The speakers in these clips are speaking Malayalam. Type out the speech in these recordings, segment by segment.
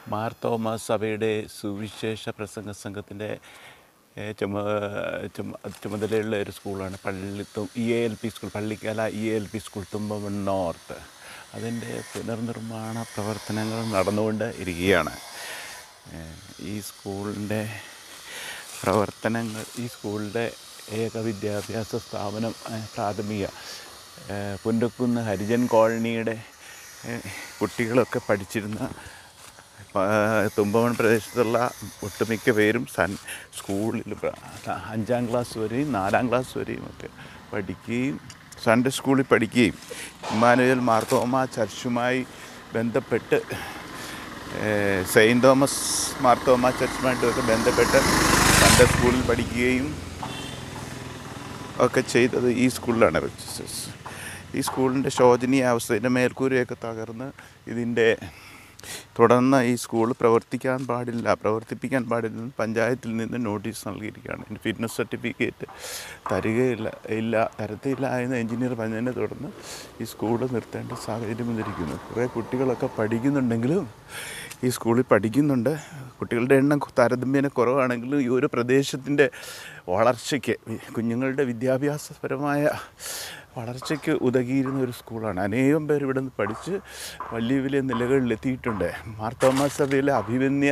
മാർ തോമസ് സഭയുടെ സുവിശേഷ പ്രസംഗ സംഘത്തിൻ്റെ ഏഹ്, ചുമ ചുമ ചുമതലയുള്ള ഒരു സ്കൂളാണ് പള്ളി E A L P school Pallikkal E A L P school Thumpamon north അതിൻ്റെ പുനർനിർമ്മാണ പ്രവർത്തനങ്ങൾ നടന്നുകൊണ്ട് ഇരിക്കുകയാണ് ഏഹ്, ഈ സ്കൂളിൻ്റെ പ്രവർത്തനങ്ങൾ ഈ സ്കൂളിൻ്റെ ഏക വിദ്യാഭ്യാസ സ്ഥാപനം ഏഹ്, പ്രാഥമിക ഏഹ്, പുന്നക്കുന്ന് ഹരിജൻ കോളനിയുടെ ഏഹ്, കുട്ടികളൊക്കെ പഠിച്ചിരുന്ന പ- തുമ്പമൺ പ്രദേശത്തുള്ള ഒട്ടുമിക്ക പേരും സൺ സ്കൂളിൽ പ്ര- അഞ്ചാം ക്ലാസ് വരെയും നാലാം ക്ലാസ് വരെയും ഒക്കെ പഠിക്കുകയും സൺഡേ സ്കൂളിൽ പഠിക്കുകയും ഇമ്മാനുവൽ മാർത്തോമ ചർച്ചുമായി ബന്ധപ്പെട്ട് ഏഹ്, സെയിൻറ്റ് തോമസ് മാർത്തോമ ചർച്ചുമായിട്ടൊക്കെ ബന്ധപ്പെട്ട് സൺഡേ സ്കൂളിൽ പഠിക്കുകയും ഒക്കെ ചെയ്തത് ഈ സ്കൂളിലാണ് ഈ സ്കൂളിൻ്റെ ശോചനീയ അവസ്ഥ ഇതിൻ്റെ മേൽക്കൂരയൊക്കെ തകർന്ന് ഇതിൻ്റെ തുടർന്ന് ഈ സ്കൂൾ പ്രവർത്തിക്കാൻ പാടില്ല പ്രവർത്തിപ്പിക്കാൻ പാടില്ലെന്ന് പഞ്ചായത്തിൽ നിന്ന് നോട്ടീസ് നൽകിയിരിക്കുകയാണ് ഇതിൻ്റെ ഫിറ്റ്നസ് സർട്ടിഫിക്കറ്റ് തരികയില്ല ഇല്ല തരത്തില്ല എന്ന് എഞ്ചിനീയർ പറഞ്ഞതിനെ തുടർന്ന് ഈ സ്കൂൾ നിർത്തേണ്ട സാഹചര്യം വന്നിരിക്കുന്നു കുറേ കുട്ടികളൊക്കെ പഠിക്കുന്നുണ്ടെങ്കിലും ഈ സ്കൂളിൽ പഠിക്കുന്നുണ്ട് കുട്ടികളുടെ എണ്ണം താരതമ്യേന കുറവാണെങ്കിലും ഈ ഒരു പ്രദേശത്തിൻ്റെ വളർച്ചയ്ക്ക് കുഞ്ഞുങ്ങളുടെ വിദ്യാഭ്യാസപരമായ വളർച്ചയ്ക്ക് ഉതകിയിരുന്ന ഒരു സ്കൂളാണ് അനേകം പേർ ഇവിടെ നിന്ന് പഠിച്ച് വലിയ വലിയ നിലകളിലെത്തിയിട്ടുണ്ട് മാർത്തോമാ സഭയിലെ അഭിമന്യ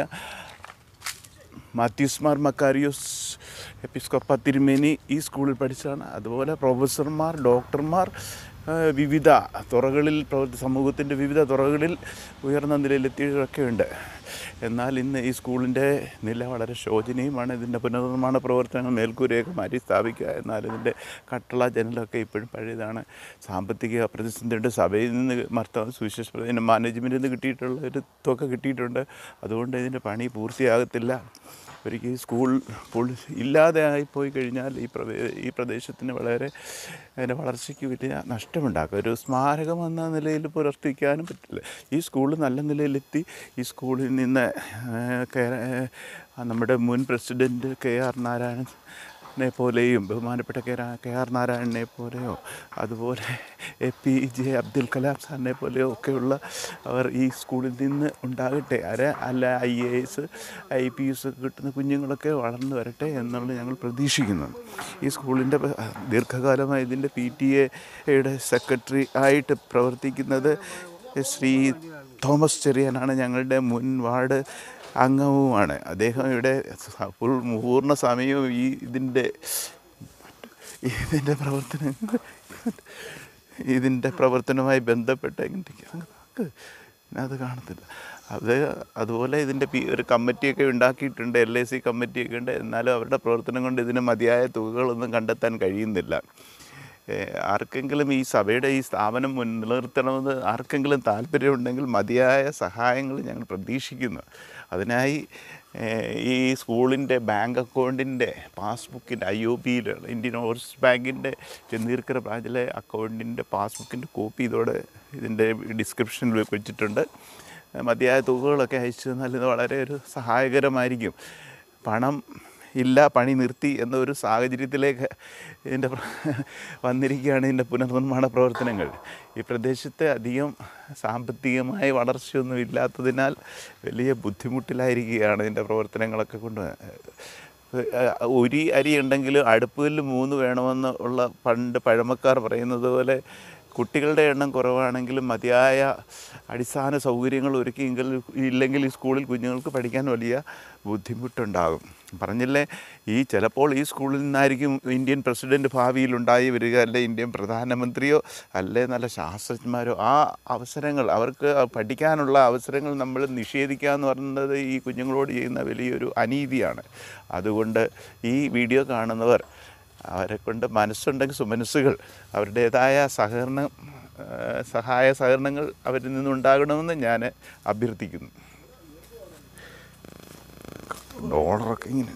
മാത്യൂസ് മാർ മക്കാരിയോസ് എപ്പിസ്കോപ്പ തിരുമേനി ഈ സ്കൂളിൽ പഠിച്ചതാണ് അതുപോലെ പ്രൊഫസർമാർ ഡോക്ടർമാർ ആ, വിവിധ തുറകളിൽ പ്രവർത്തി സമൂഹത്തിൻ്റെ വിവിധ തുറകളിൽ ഉയർന്ന നിലയിലെത്തിയവരൊക്കെ ഉണ്ട് എന്നാൽ ഇന്ന് ഈ സ്കൂളിൻ്റെ നില വളരെ ശോചനീയമാണ് ഇതിൻ്റെ പുനർനിർമ്മാണ പ്രവർത്തനങ്ങൾ മേൽക്കൂരയൊക്കെ മാറ്റി സ്ഥാപിക്കുക എന്നാൽ ഇതിൻ്റെ കട്ടള ജനലൊക്കെ ഇപ്പോഴും പഴയതാണ് സാമ്പത്തിക പ്രതിസന്ധിയുണ്ട് സഭയിൽ നിന്ന് മർത്ത സുവിശേഷ ഇതിൻ്റെ മാനേജ്മെൻറ്റിൽ നിന്ന് കിട്ടിയിട്ടുള്ള ഒരു തുക കിട്ടിയിട്ടുണ്ട് അതുകൊണ്ട് ഇതിൻ്റെ പണി പൂർത്തിയാകത്തില്ല ഒരിക്കൽ ഈ സ്കൂൾ പൊളി ഇല്ലാതെ ആയിപ്പോയി കഴിഞ്ഞാൽ ഈ പ്രവേ ഈ പ്രദേശത്തിന് വളരെ അതിൻ്റെ വളർച്ചയ്ക്ക് വലിയ നഷ്ടമുണ്ടാക്കും ഒരു സ്മാരകം എന്ന നിലയിൽ പുലർത്തിക്കാനും പറ്റില്ല ഈ സ്കൂൾ നല്ല നിലയിലെത്തി ഈ സ്കൂളിൽ നിന്ന് ഏഹ്, കേ- ഏഹ്, നമ്മുടെ മുൻ പ്രസിഡൻറ്റ് കെ ആർ നാരായണൻ നെ പോലെയും ബഹുമാനപ്പെട്ട കെ രാ- കെ ആർ നാരായണനെ പോലെയോ അതുപോലെ A P J Abdul Kalam സാറിനെ പോലെയോ ഒക്കെയുള്ള അവർ ഈ സ്കൂളിൽ നിന്ന് ഉണ്ടാകട്ടെ അര അല്ല I A S I P S ഒക്കെ കിട്ടുന്ന കുഞ്ഞുങ്ങളൊക്കെ വളർന്നു വരട്ടെ എന്നുള്ളത് ഞങ്ങൾ പ്രതീക്ഷിക്കുന്നു ഈ സ്കൂളിൻ്റെ പ- ദീർഘകാലമായി ഇതിൻ്റെ പി ടി എയുടെ സെക്രട്ടറി ആയിട്ട് പ്രവർത്തിക്കുന്നത് ശ്രീ തോമസ് ചെറിയാനാണ് ഞങ്ങളുടെ മുൻ വാർഡ് അംഗവുമാണ് അദ്ദേഹം ഇവിടെ സ- ഫുൾ പൂർണ്ണ സമയവും ഈ ഇതിൻ്റെ ഇതിൻ്റെ പ്രവർത്തനങ്ങൾ ഇതിൻ്റെ പ്രവർത്തനവുമായി ബന്ധപ്പെട്ട ഇങ്ങോട്ടേക്ക് അത് കാണത്തില്ല അത് അതുപോലെ ഇതിൻ്റെ പി ഒരു കമ്മിറ്റിയൊക്കെ ഉണ്ടാക്കിയിട്ടുണ്ട് എൽ ഐ സി കമ്മിറ്റിയൊക്കെ ഉണ്ട് എന്നാലും അവരുടെ പ്രവർത്തനം കൊണ്ട് ഇതിന് മതിയായ തുകകളൊന്നും കണ്ടെത്താൻ കഴിയുന്നില്ല ഏഹ് ആർക്കെങ്കിലും ഈ സഭയുടെ ഈ സ്ഥാപനം മുൻ നിലനിർത്തണമെന്ന് ആർക്കെങ്കിലും താല്പര്യമുണ്ടെങ്കിൽ മതിയായ സഹായങ്ങൾ ഞങ്ങൾ പ്രതീക്ഷിക്കുന്നു അതിനായി ഏഹ് ഈ സ്കൂളിൻ്റെ ബാങ്ക് അക്കൗണ്ടിൻ്റെ പാസ്ബുക്കിൻ്റെ ഐ ഒ പിയിൽ ഇന്ത്യൻ ഓവർസീസ് ബാങ്കിൻ്റെ ചെന്നീർക്കര ബ്രാഞ്ചിലെ അക്കൗണ്ടിൻ്റെ പാസ്ബുക്കിൻ്റെ കോപ്പി ഇതോടെ ഇതിൻ്റെ ഡിസ്ക്രിപ്ഷനിൽ വെച്ചിട്ടുണ്ട് മതിയായ തുകകളൊക്കെ അയച്ചു തന്നാൽ ഇത് വളരെ ഒരു സഹായകരമായിരിക്കും പണം ഇല്ല പണി നിർത്തി എന്ന ഒരു സാഹചര്യത്തിലേക്ക് ഇതിൻ്റെ പ്ര- വന്നിരിക്കുകയാണ് ഇതിൻ്റെ പുനർനിർമ്മാണ പ്രവർത്തനങ്ങൾ ഈ പ്രദേശത്ത് അധികം സാമ്പത്തികമായ വളർച്ചയൊന്നും ഇല്ലാത്തതിനാൽ വലിയ ബുദ്ധിമുട്ടിലായിരിക്കുകയാണ് ഇതിൻ്റെ പ്രവർത്തനങ്ങളൊക്കെ കൊണ്ട് ഒരു അരി ഉണ്ടെങ്കിലും അടുപ്പിൽ മൂന്ന് വേണമെന്ന് ഉള്ള പണ്ട് പഴമക്കാർ പറയുന്നത് പോലെ കുട്ടികളുടെ എണ്ണം കുറവാണെങ്കിലും മതിയായ അടിസ്ഥാന സൗകര്യങ്ങൾ ഒരുക്കിയെങ്കിൽ ഇല്ലെങ്കിൽ ഈ സ്കൂളിൽ കുഞ്ഞുങ്ങൾക്ക് പഠിക്കാൻ വലിയ ബുദ്ധിമുട്ടുണ്ടാകും പറഞ്ഞില്ലേ ഈ ചിലപ്പോൾ ഈ സ്കൂളിൽ നിന്നായിരിക്കും ഇന്ത്യൻ പ്രസിഡൻറ്റ് ഭാവിയിൽ ഉണ്ടായി വരിക അല്ലെ ഇന്ത്യൻ പ്രധാനമന്ത്രിയോ അല്ലെ നല്ല ശാസ്ത്രജ്ഞന്മാരോ ആ അവസരങ്ങൾ അവർക്ക് പഠിക്കാനുള്ള അവസരങ്ങൾ നമ്മൾ നിഷേധിക്കുക എന്ന് പറയുന്നത് ഈ കുഞ്ഞുങ്ങളോട് ചെയ്യുന്ന വലിയൊരു അനീതിയാണ് അതുകൊണ്ട് ഈ വീഡിയോ കാണുന്നവർ അവരെ കൊണ്ട് മനസ്സുണ്ടെങ്കിൽ സുമനസ്സുകൾ അവരുടേതായ സഹകരണം ആ, സഹായ സഹകരണങ്ങൾ അവരിൽ നിന്നുണ്ടാകണമെന്ന് ഞാൻ അഭ്യർത്ഥിക്കുന്നു ഡോളറൊക്കെ ഇങ്ങനെ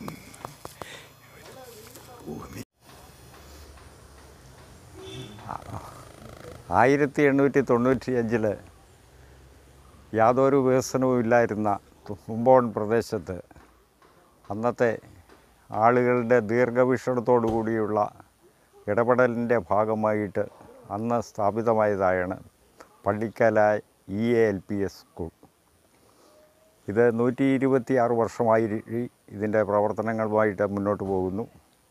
ആയിരത്തി എണ്ണൂറ്റി തൊണ്ണൂറ്റി അഞ്ചിൽ യാതൊരു വികസനവും ഇല്ലായിരുന്ന തുമ്പോൺ പ്രദേശത്ത് അന്നത്തെ ആളുകളുടെ ദീർഘവീക്ഷണത്തോടു കൂടിയുള്ള ഇടപെടലിൻ്റെ ഭാഗമായിട്ട് അന്ന് സ്ഥാപിതമായതാണ് Pallikkal E A L P S school ഇത് നൂറ്റി ഇരുപത്തി ആറ് വർഷമായി ഈ- ഇതിൻ്റെ പ്രവർത്തനങ്ങളുമായിട്ട് മുന്നോട്ട് പോകുന്നു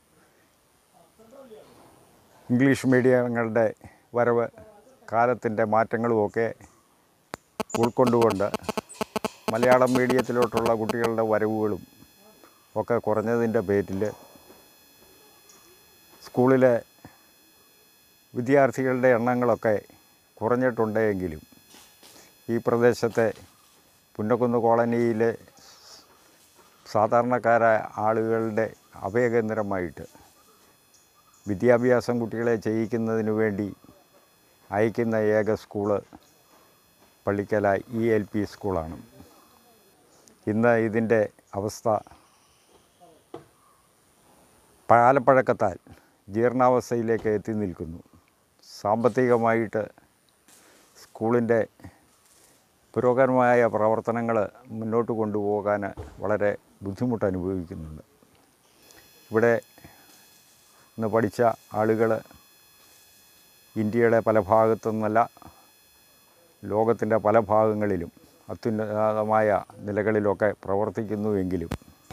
ഇംഗ്ലീഷ് മീഡിയങ്ങളുടെ വരവ് കാലത്തിൻ്റെ മാറ്റങ്ങളുമൊക്കെ ഉൾക്കൊണ്ടുകൊണ്ട് മലയാളം മീഡിയത്തിലോട്ടുള്ള കുട്ടികളുടെ വരവുകളും ഒക്കെ കുറഞ്ഞതിൻ്റെ പേരിൽ സ്കൂളിലെ വിദ്യാർത്ഥികളുടെ എണ്ണങ്ങളൊക്കെ കുറഞ്ഞിട്ടുണ്ടെങ്കിലും ഈ പ്രദേശത്തെ പുന്നക്കുന്ന് കോളനിയിലെ സാധാരണക്കാരായ ആളുകളുടെ അഭയകേന്ദ്രമായിട്ട് വിദ്യാഭ്യാസം കുട്ടികളെ ചെയ്യിക്കുന്നതിന് വേണ്ടി അയക്കുന്ന ഏക school Pallikkal E L P സ്കൂളാണ് ഇന്ന് ഇതിൻ്റെ അവസ്ഥ കാലപ്പഴക്കത്താൽ ജീർണാവസ്ഥയിലേക്ക് എത്തി നിൽക്കുന്നു സാമ്പത്തികമായിട്ട് സ്കൂളിൻ്റെ പുരോഗമനമായ പ്രവർത്തനങ്ങൾ മുന്നോട്ട് കൊണ്ടുപോകാൻ വളരെ ബുദ്ധിമുട്ട് അനുഭവിക്കുന്നുണ്ട് ഇവിടെ നിന്ന് പഠിച്ച ആളുകൾ ഇന്ത്യയുടെ പല ഭാഗത്തു നിന്നല്ല ലോകത്തിൻ്റെ പല ഭാഗങ്ങളിലും അത്യുന്നതമായ നിലകളിലൊക്കെ പ്രവർത്തിക്കുന്നുവെങ്കിലും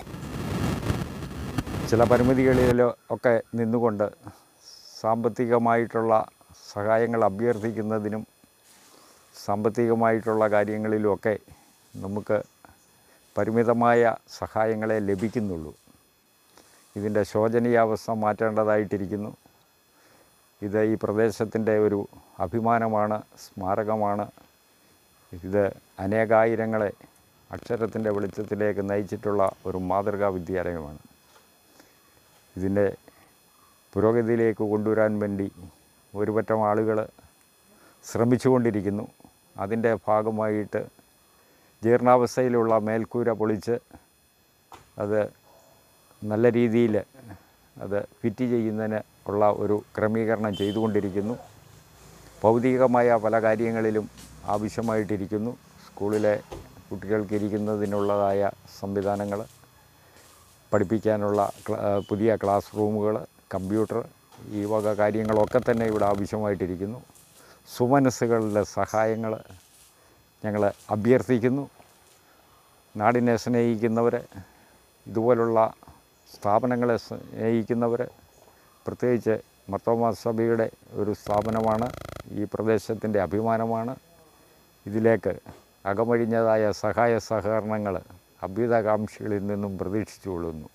ചില പരിമിതികളിൽ ഒക്കെ നിന്നുകൊണ്ട് സാമ്പത്തികമായിട്ടുള്ള സഹായങ്ങൾ അഭ്യർത്ഥിക്കുന്നതിനും സാമ്പത്തികമായിട്ടുള്ള കാര്യങ്ങളിലുമൊക്കെ നമുക്ക് പരിമിതമായ സഹായങ്ങളെ ലഭിക്കുന്നുള്ളൂ ഇതിൻ്റെ ശോചനീയാവസ്ഥ മാറ്റേണ്ടതായിട്ടിരിക്കുന്നു ഇത് ഈ പ്രദേശത്തിൻ്റെ ഒരു അഭിമാനമാണ് സ്മാരകമാണ് ഇത് അനേകായിരങ്ങളെ അക്ഷരത്തിൻ്റെ വെളിച്ചത്തിലേക്ക് നയിച്ചിട്ടുള്ള ഒരു മാതൃകാ വിദ്യാലയമാണ് ഇതിൻ്റെ പുരോഗതിയിലേക്ക് കൊണ്ടുവരാൻ വേണ്ടി ഒരുപറ്റം ആളുകൾ ശ്രമിച്ചുകൊണ്ടിരിക്കുന്നു അതിൻ്റെ ഭാഗമായിട്ട് ജീർണാവസ്ഥയിലുള്ള മേൽക്കൂര പൊളിച്ച് അത് നല്ല രീതിയിൽ അത് ഫിറ്റ് ചെയ്യുന്നതിന് ഉള്ള ഒരു ക്രമീകരണം ചെയ്തുകൊണ്ടിരിക്കുന്നു ഭൗതികമായ പല കാര്യങ്ങളിലും ആവശ്യമായിട്ടിരിക്കുന്നു സ്കൂളിലെ കുട്ടികൾക്ക് ഇരിക്കുന്നതിനുള്ളതായ സംവിധാനങ്ങൾ പഠിപ്പിക്കാനുള്ള ക്ല- ആ, പുതിയ ക്ലാസ് റൂമുകൾ കമ്പ്യൂട്ടർ ഈ വക കാര്യങ്ങളൊക്കെ തന്നെ ഇവിടെ ആവശ്യമായിട്ടിരിക്കുന്നു സുമനസ്സുകളുടെ സഹായങ്ങൾ ഞങ്ങൾ അഭ്യർത്ഥിക്കുന്നു നാടിനെ സ്നേഹിക്കുന്നവർ ഇതുപോലുള്ള സ്ഥാപനങ്ങളെ സ്നേഹിക്കുന്നവർ പ്രത്യേകിച്ച് മർത്തോമാ സഭയുടെ ഒരു സ്ഥാപനമാണ് ഈ പ്രദേശത്തിൻ്റെ അഭിമാനമാണ് ഇതിലേക്ക് അകമഴിഞ്ഞതായ സഹായ സഹകരണങ്ങൾ അഭ്യുതകാംക്ഷികളിൽ നിന്നും പ്രതീക്ഷിച്ചുകൊള്ളുന്നു